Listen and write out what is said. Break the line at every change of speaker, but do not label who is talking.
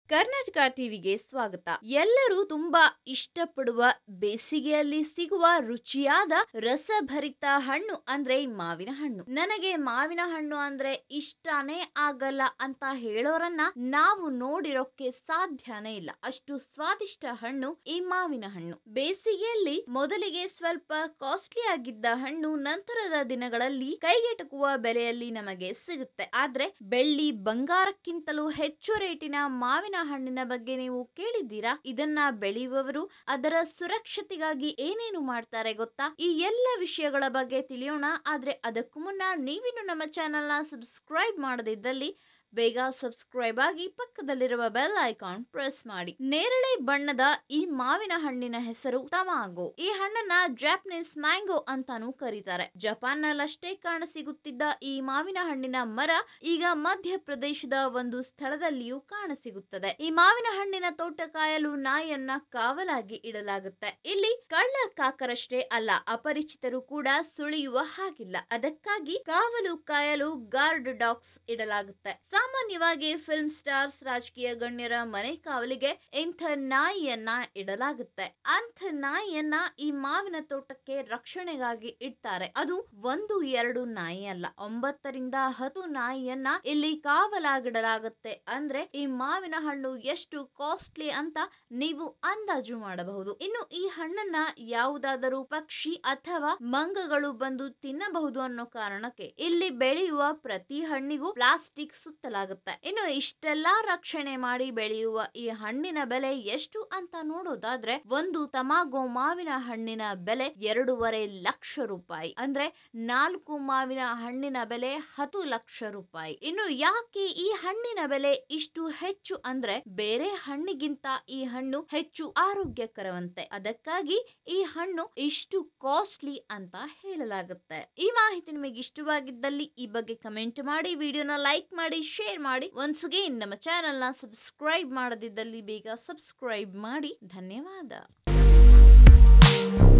ಕರ್ನಾಟಕ ಟಿವಿಗೆ ಸ್ವಾಗತ ಎಲ್ಲರೂ ತುಂಬಾ ಇಷ್ಟಪಡುವ ಬೇಸಿಗೆಯಲ್ಲಿ ಸಿಗುವ ರುಚಿಯಾದ ರಸಭರಿತ ಹಣ್ಣು ಅಂದ್ರೆ ಮಾವಿನ ಹಣ್ಣು ನನಗೆ ಮಾವಿನ ಹಣ್ಣು ಅಂದ್ರೆ ಇಷ್ಟನೇ ಆಗಲ್ಲ ಅಂತ ಹೇಳೋರನ್ನ ನಾವು ನೋಡಿರೋಕೆ ಸಾಧ್ಯನೇ ಇಲ್ಲ ಅಷ್ಟು ಸ್ವಾದಿಷ್ಟ ಹಣ್ಣು ಈ ಮಾವಿನ ಹಣ್ಣು ಬೇಸಿಗೆಯಲ್ಲಿ ಮೊದಲಿಗೆ ಸ್ವಲ್ಪ ಕಾಸ್ಟ್ಲಿ ಆಗಿದ್ದ ಹಣ್ಣು ನಂತರದ ದಿನಗಳಲ್ಲಿ ಕೈಗೆಟುಕುವ ಬೆಲೆಯಲ್ಲಿ ನಮಗೆ ಸಿಗುತ್ತೆ ಆದ್ರೆ ಬೆಳ್ಳಿ ಬಂಗಾರಕ್ಕಿಂತಲೂ ಹೆಚ್ಚು ರೇಟಿನ ಮಾವಿನ ಹಣ್ಣಿನ ಬಗ್ಗೆ ನೀವು ಕೇಳಿದ್ದೀರಾ ಇದನ್ನ ಬೆಳೆಯುವವರು ಅದರ ಸುರಕ್ಷತೆಗಾಗಿ ಏನೇನು ಮಾಡ್ತಾರೆ ಗೊತ್ತಾ ಈ ಎಲ್ಲ ವಿಷಯಗಳ ಬಗ್ಗೆ ತಿಳಿಯೋಣ ಆದ್ರೆ ಅದಕ್ಕೂ ಮುನ್ನ ನೀವಿನ್ನು ನಮ್ಮ ಚಾನೆಲ್ನ ಸಬ್ಸ್ಕ್ರೈಬ್ ಮಾಡದಿದ್ದಲ್ಲಿ ಬೇಗ ಸಬ್ಸ್ಕ್ರೈಬ್ ಆಗಿ ಪಕ್ಕದಲ್ಲಿರುವ ಬೆಲ್ ಐಕಾನ್ ಪ್ರೆಸ್ ಮಾಡಿ ನೇರಳೆ ಬಣ್ಣದ ಈ ಮಾವಿನ ಹಣ್ಣಿನ ಹೆಸರು ತಮಾಗೋ ಈ ಹಣ್ಣನ್ನ ಜಾಪನೀಸ್ ಮ್ಯಾಂಗೋ ಅಂತಾನೂ ಕರೀತಾರೆ ಜಪಾನ್ನಲ್ಲಷ್ಟೇ ಕಾಣಸಿಗುತ್ತಿದ್ದ ಈ ಮಾವಿನ ಹಣ್ಣಿನ ಮರ ಈಗ ಮಧ್ಯಪ್ರದೇಶದ ಒಂದು ಸ್ಥಳದಲ್ಲಿಯೂ ಕಾಣಸಿಗುತ್ತದೆ ಈ ಮಾವಿನ ಹಣ್ಣಿನ ತೋಟ ಕಾಯಲು ನಾಯನ್ನ ಕಾವಲಾಗಿ ಇಡಲಾಗುತ್ತೆ ಇಲ್ಲಿ ಕಳ್ಳ ಕಾಕರಷ್ಟೇ ಅಲ್ಲ ಅಪರಿಚಿತರು ಕೂಡ ಸುಳಿಯುವ ಹಾಗಿಲ್ಲ ಅದಕ್ಕಾಗಿ ಕಾವಲು ಕಾಯಲು ಗಾರ್ಡ್ ಡಾಗ್ಸ್ ಇಡಲಾಗುತ್ತೆ ಸಾಮಾನ್ಯವಾಗಿ ಫಿಲ್ಮ್ ಸ್ಟಾರ್ಸ್ ರಾಜಕೀಯ ಗಣ್ಯರ ಮನೆ ಕಾವಲಿಗೆ ಇಂಥ ನಾಯಿಯನ್ನ ಇಡಲಾಗುತ್ತೆ ಅಂಥ ನಾಯಿಯನ್ನ ಈ ಮಾವಿನ ತೋಟಕ್ಕೆ ರಕ್ಷಣೆಗಾಗಿ ಇಡ್ತಾರೆ ಅದು ಒಂದು ಎರಡು ನಾಯಿ ಅಲ್ಲ ಒಂಬತ್ತರಿಂದ ಹತ್ತು ನಾಯಿಯನ್ನ ಇಲ್ಲಿ ಕಾವಲಾಗಿಡಲಾಗುತ್ತೆ ಅಂದ್ರೆ ಈ ಮಾವಿನ ಹಣ್ಣು ಎಷ್ಟು ಕಾಸ್ಟ್ಲಿ ಅಂತ ನೀವು ಅಂದಾಜು ಮಾಡಬಹುದು ಇನ್ನು ಈ ಹಣ್ಣನ್ನ ಯಾವುದಾದರೂ ಪಕ್ಷಿ ಅಥವಾ ಮಂಗಗಳು ಬಂದು ತಿನ್ನಬಹುದು ಅನ್ನೋ ಕಾರಣಕ್ಕೆ ಇಲ್ಲಿ ಬೆಳೆಯುವ ಪ್ರತಿ ಹಣ್ಣಿಗೂ ಪ್ಲಾಸ್ಟಿಕ್ ಸುತ್ತಲಾಗುತ್ತೆ ಇನ್ನು ಇಷ್ಟೆಲ್ಲಾ ರಕ್ಷಣೆ ಮಾಡಿ ಬೆಳೆಯುವ ಈ ಹಣ್ಣಿನ ಬೆಲೆ ಎಷ್ಟು ಅಂತ ನೋಡೋದಾದ್ರೆ ಒಂದು ತಮಾಗೋ ಮಾವಿನ ಹಣ್ಣಿನ ಬೆಲೆ ಎರಡೂವರೆ ಲಕ್ಷ ರೂಪಾಯಿ ಅಂದ್ರೆ ನಾಲ್ಕು ಮಾವಿನ ಹಣ್ಣಿನ ಬೆಲೆ ಹತ್ತು ಲಕ್ಷ ರೂಪಾಯಿ ಇನ್ನು ಯಾಕೆ ಈ ಹಣ್ಣಿನ ಬೆಲೆ ಇಷ್ಟು ಹೆಚ್ಚು ಅಂದ್ರೆ ಬೇರೆ ಹಣ್ಣಿಗಿಂತ ಈ ಹಣ್ಣು ಹೆಚ್ಚು ಆರೋಗ್ಯಕರವಂತೆ ಅದಕ್ಕಾಗಿ ಈ ಹಣ್ಣು ಇಷ್ಟು ಕಾಸ್ಟ್ಲಿ ಅಂತ ಹೇಳಲಾಗುತ್ತೆ ಈ ಮಾಹಿತಿ ನಿಮಗೆ ಇಷ್ಟವಾಗಿದ್ದಲ್ಲಿ ಈ ಬಗ್ಗೆ ಕಮೆಂಟ್ ಮಾಡಿ ವಿಡಿಯೋನ ಲೈಕ್ ಮಾಡಿ ಶೇರ್ ಮಾಡಿ ಒನ್ಸ್ ಅಗೇನ್ ನಮ್ಮ ಚಾನೆಲ್ ನ ಸಬ್ಸ್ಕ್ರೈಬ್ ಮಾಡದಿದ್ದಲ್ಲಿ ಬೇಗ ಸಬ್ಸ್ಕ್ರೈಬ್ ಮಾಡಿ ಧನ್ಯವಾದ